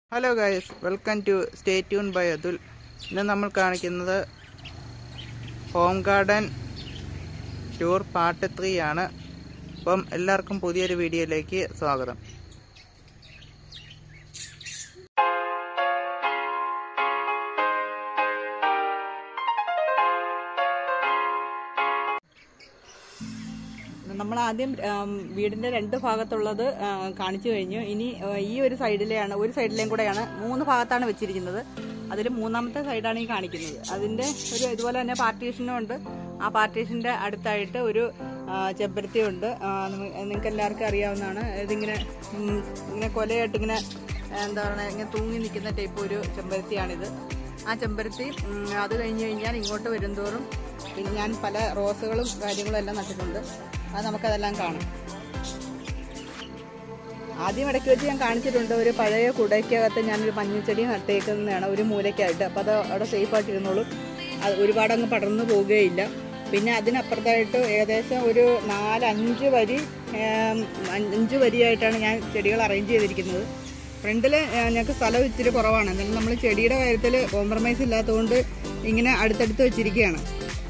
hello guys welcome to stay tune by Athul ഇന്ന് നമ്മൾ കാണിക്കുന്നത് home garden tour part three ആണ് അപ്പം എല്ലാവർക്കും പുതിയൊരു വീഡിയോയിലേക്ക് സ്വാഗതം നമ്മൾ ആദ്യം ആം, വീടിന്റെ രണ്ട് ഭാഗത്തുള്ളത് ആ, കാണിച്ചു കഴിഞ്ഞു ഇനി ആ, ഈ ഒരു സൈഡിലെയാണ് ഒരു സൈഡിലേയും കൂടെയാണ് മൂന്ന് ഭാഗത്താണ് വെച്ചിരിക്കുന്നത് അതിൽ മൂന്നാമത്തെ സൈഡാണ് ഈ കാണിക്കുന്നത് അതിന്റെ ഒരു ഇതുപോലെ തന്നെ പാർട്ടീഷനും ഉണ്ട് ആ പാർട്ടീഷന്റെ അടുത്തായിട്ട് ഒരു ആ, ചെമ്പരത്തിയുണ്ട് നിങ്ങൾക്ക് എല്ലാവർക്കും അറിയാവുന്നതാണ് ഇതിങ്ങനെ ഉം, ഇങ്ങനെ കൊലയായിട്ട് ഇങ്ങനെ ആ, എന്താ പറയുക ഇങ്ങനെ തൂങ്ങി നിൽക്കുന്ന ടൈപ്പ് ഒരു ചെമ്പരത്തിയാണിത് ആ ചെമ്പരത്തി ഉം, അത് കഴിഞ്ഞ് കഴിഞ്ഞാൽ ഇങ്ങോട്ട് വരുംതോറും പിന്നെ ഞാൻ പല റോസുകളും കാര്യങ്ങളും എല്ലാം നട്ടിട്ടുണ്ട് അത് നമുക്കതെല്ലാം കാണാം ആദ്യം ഇടയ്ക്ക് വെച്ച് ഞാൻ കാണിച്ചിട്ടുണ്ട് ഒരു പഴയ കുടയ്ക്കകത്ത് ഞാനൊരു മഞ്ഞച്ചെടി നട്ടേക്കുന്നതാണ് ഒരു മൂലയ്ക്കായിട്ട് അപ്പോൾ അത് അവിടെ സേഫ് ആയിട്ടിരുന്നോളും അത് ഒരുപാട് അങ്ങ് പടർന്നു പോവുകയില്ല പിന്നെ അതിനപ്പുറത്തായിട്ട് ഏകദേശം ഒരു നാലഞ്ച് വരി ഏം, അഞ്ച് വരിയായിട്ടാണ് ഞാൻ ചെടികൾ അറേഞ്ച് ചെയ്തിരിക്കുന്നത് ഫ്രണ്ടിൽ ഞങ്ങൾക്ക് സ്ഥലം ഇച്ചിരി കുറവാണ് എന്നാലും നമ്മൾ ചെടിയുടെ കാര്യത്തിൽ കോംപ്രമൈസ് ഇല്ലാത്തതുകൊണ്ട് ഇങ്ങനെ അടുത്തടുത്ത് വെച്ചിരിക്കുകയാണ്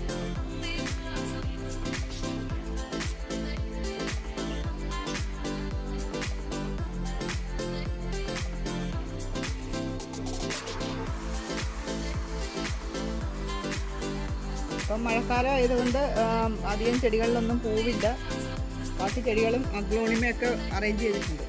ഇപ്പം മഴക്കാലം ആയതുകൊണ്ട് ആം, അധികം ചെടികളിലൊന്നും പൂവില്ല ബാക്കി ചെടികളും അഗ്ലോണിമയൊക്കെ അറേഞ്ച് ചെയ്തിട്ടുണ്ട്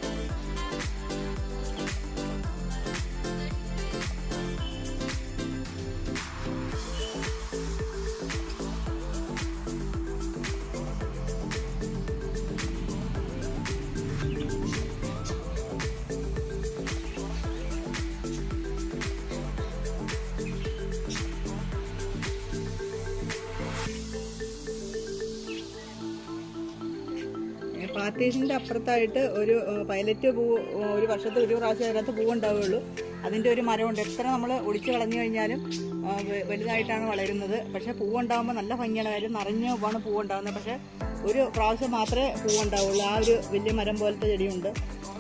പാർട്ടീഷന്റെ അപ്പുറത്തായിട്ട് ഒരു ഏഹ്, പൈലറ്റ് പൂ ഏഹ്, ഒരു വർഷത്തിൽ ഒരു പ്രാവശ്യം അതിനകത്ത് പൂ ഉണ്ടാവുകയുള്ളൂ അതിന്റെ ഒരു മരമുണ്ട് എത്ര നമ്മൾ ഒടിച്ചു കളഞ്ഞു കഴിഞ്ഞാലും ഏഹ്, വെ- വലുതായിട്ടാണ് വളരുന്നത് പക്ഷെ പൂവുണ്ടാകുമ്പോൾ നല്ല ഭംഗിയാണ് കാര്യം നിറഞ്ഞ പൂവാണ് പൂവുണ്ടാകുന്നത് പക്ഷെ ഒരു പ്രാവശ്യം മാത്രമേ പൂവുണ്ടാവുള്ളൂ ആ ഒരു വലിയ മരം പോലത്തെ ചെടിയുണ്ട്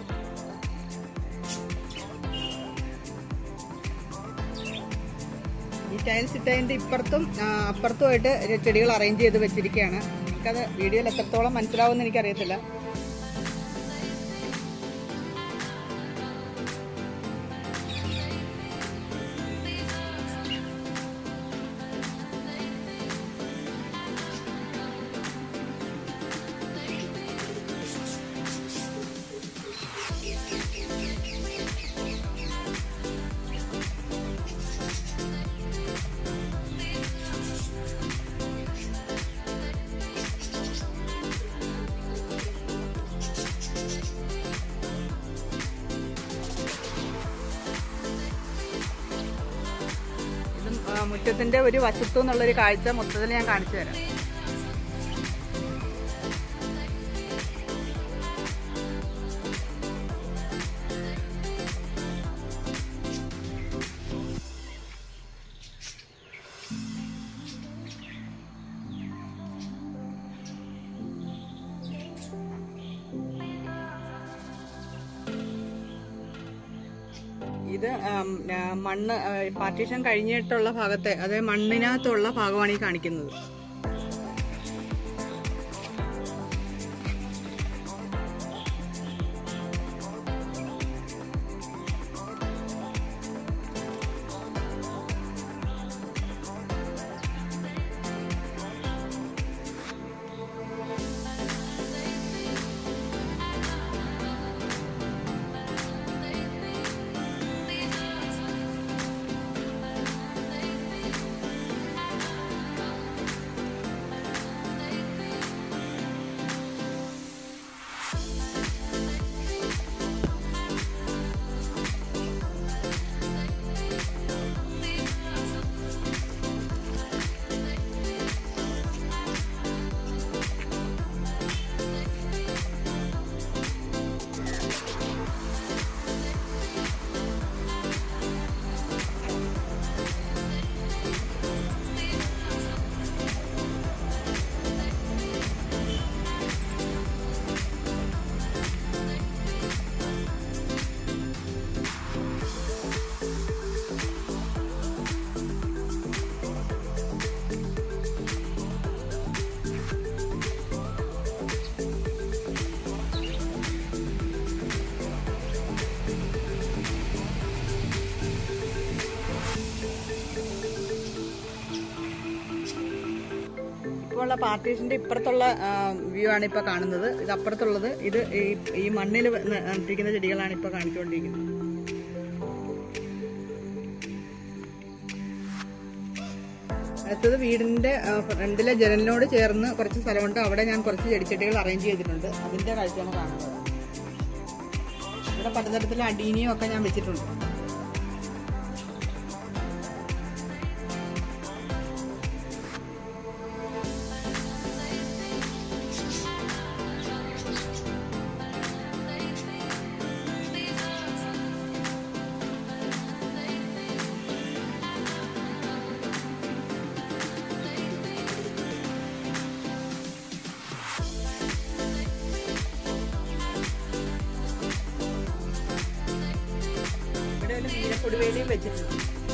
ഈ ടൈൽസ് ഇട്ടതിന്റെ ഇപ്പുറത്തും ആ, അപ്പുറത്തുമായിട്ട് ചെടികൾ അറേഞ്ച് ചെയ്ത് വെച്ചിരിക്കുകയാണ് എനിക്കത് വീഡിയോയിൽ എത്രത്തോളം മനസ്സിലാവുമെന്ന് എനിക്കറിയത്തില്ല ഇതും ആ, മുറ്റത്തിന്റെ ഒരു വശത്തു നിന്നുള്ളൊരു കാഴ്ച മൊത്തത്തിൽ ഞാൻ കാണിച്ചു തരാം ഇത് ആം, ആ, മണ്ണ് പാർട്ടീഷൻ കഴിഞ്ഞിട്ടുള്ള ഭാഗത്തെ അതായത് മണ്ണിനകത്തുള്ള ഭാഗമാണ് ഈ കാണിക്കുന്നത് ഇപ്പുറത്തുള്ള പാർട്ടീഷന്റെ ഇപ്പുറത്തുള്ള വ്യൂ ആണ് ഇപ്പൊ കാണുന്നത് ഇത് അപ്പുറത്തുള്ളത് ഇത് ഈ- ഈ മണ്ണിൽ നട്ടിരിക്കുന്ന ചെടികളാണ് ഇപ്പൊ കാണിച്ചുകൊണ്ടിരിക്കുന്നത് അടുത്തത് വീടിന്റെ ആ, ഫ്രണ്ടിലെ ജനലിനോട് ചേർന്ന് കുറച്ച് സ്ഥലമുണ്ട് അവിടെ ഞാൻ കുറച്ച് ചെടിച്ചെടികൾ അറേഞ്ച് ചെയ്തിട്ടുണ്ട് അതിന്റെ കാഴ്ചയാണ് കാണുന്നത് ഇവിടെ പലതരത്തിലുള്ള അടീനിയും ഒക്കെ ഞാൻ വെച്ചിട്ടുണ്ട് ഇവിടെ ഒരു നീലക്കൊടുവേലിയും വെച്ചിട്ടുണ്ട്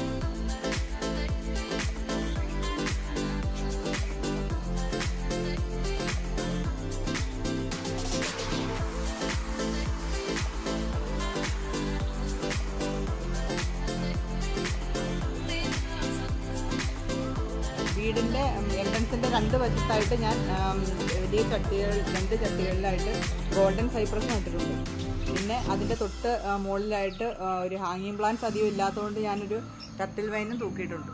വീടിന്റെ എൻട്രൻസിന്റെ രണ്ട് വശത്തായിട്ട് ഞാൻ ഉം, വലിയ ചട്ടികൾ രണ്ട് ചട്ടികളിലായിട്ട് ഗോൾഡൻ സൈപ്രസ് നട്ടിട്ടുണ്ട് പിന്നെ അതിന്റെ തൊട്ട് ആ, മുകളിലായിട്ട് ആ, ഒരു ഹാങ്ങിങ് പ്ലാന്റ്സ് അധികം ഇല്ലാത്തതുകൊണ്ട് ഞാനൊരു കട്ടിൽ വൈനും തൂക്കിയിട്ടുണ്ട്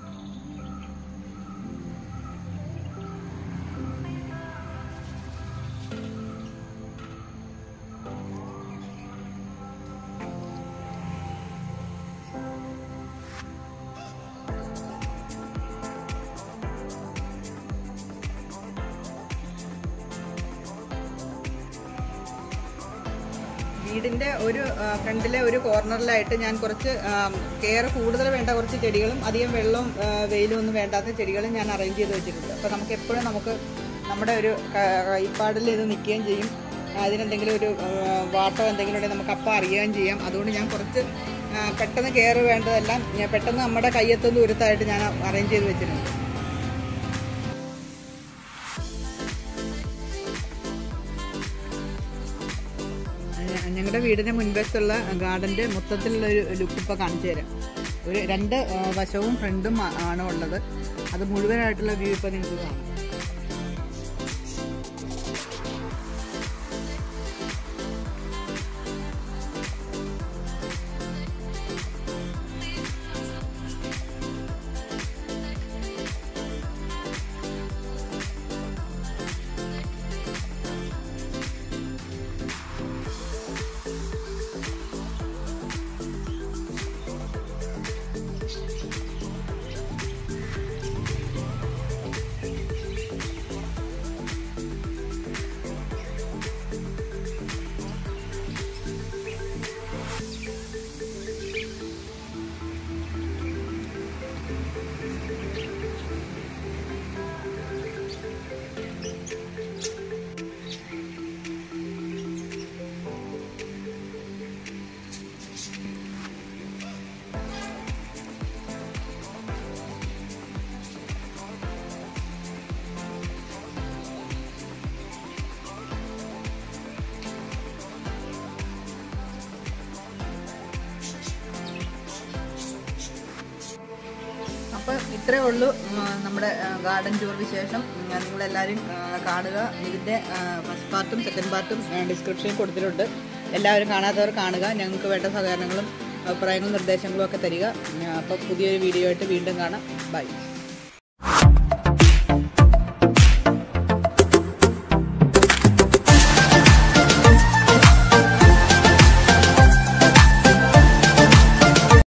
വീടിന്റെ ഒരു ആ, ഫ്രണ്ടിലെ ഒരു കോർണറിലായിട്ട് ഞാൻ കുറച്ച് കെയർ കൂടുതൽ വേണ്ട കുറച്ച് ചെടികളും അധികം വെള്ളവും ആ, വെയിലും ഒന്നും വേണ്ടാത്ത ചെടികളും ഞാൻ അറേഞ്ച് ചെയ്ത് വെച്ചിട്ടുണ്ട് അപ്പോൾ നമുക്ക് എപ്പോഴും നമുക്ക് നമ്മുടെ ഒരു ക- കൈപ്പാടിൽ ഇത് നിൽക്കുകയും ചെയ്യും അതിനെന്തെങ്കിലും ഒരു ആ, വാട്ടോ എന്തെങ്കിലും ഉണ്ടെങ്കിൽ നമുക്ക് അപ്പം അറിയുകയും ചെയ്യാം അതുകൊണ്ട് ഞാൻ കുറച്ച് ആ, പെട്ടെന്ന് കെയർ വേണ്ടതെല്ലാം ഞാൻ പെട്ടെന്ന് നമ്മുടെ കയ്യെത്തുന്ന ദൂരത്തായിട്ട് ഞാൻ അറേഞ്ച് ചെയ്ത് വെച്ചിട്ടുണ്ട് ഞങ്ങളുടെ വീടിന് മുൻവശത്തുള്ള ഗാർഡന്റെ മൊത്തത്തിലുള്ള ഒരു ലുക്ക് ഇപ്പോൾ കാണിച്ചു തരാം ഒരു രണ്ട് ആ, വശവും ഫ്രണ്ടും ആ- ആണ് ഉള്ളത് അത് മുഴുവനായിട്ടുള്ള വ്യൂ ഇപ്പോൾ നിങ്ങൾക്ക് കാണാം അപ്പോൾ ഇത്രേ ഉള്ളൂ ഉം, നമ്മുടെ ഗാർഡൻ ടൂർ വിശേഷം ഉം, നിങ്ങളെല്ലാവരും ആ, കാണുക ഇതിൻ്റെ ഫസ്റ്റ് പാർട്ടും സെക്കൻഡ് പാർട്ടും ഡിസ്ക്രിപ്ഷനിൽ കൊടുത്തിട്ടുണ്ട് എല്ലാവരും കാണാത്തവർ കാണുക ഞങ്ങൾക്ക് വേണ്ട സഹകരണങ്ങളും അഭിപ്രായങ്ങളും നിർദ്ദേശങ്ങളും ഒക്കെ തരിക അപ്പോൾ പുതിയൊരു വീഡിയോ ആയിട്ട് വീണ്ടും കാണാം ബൈ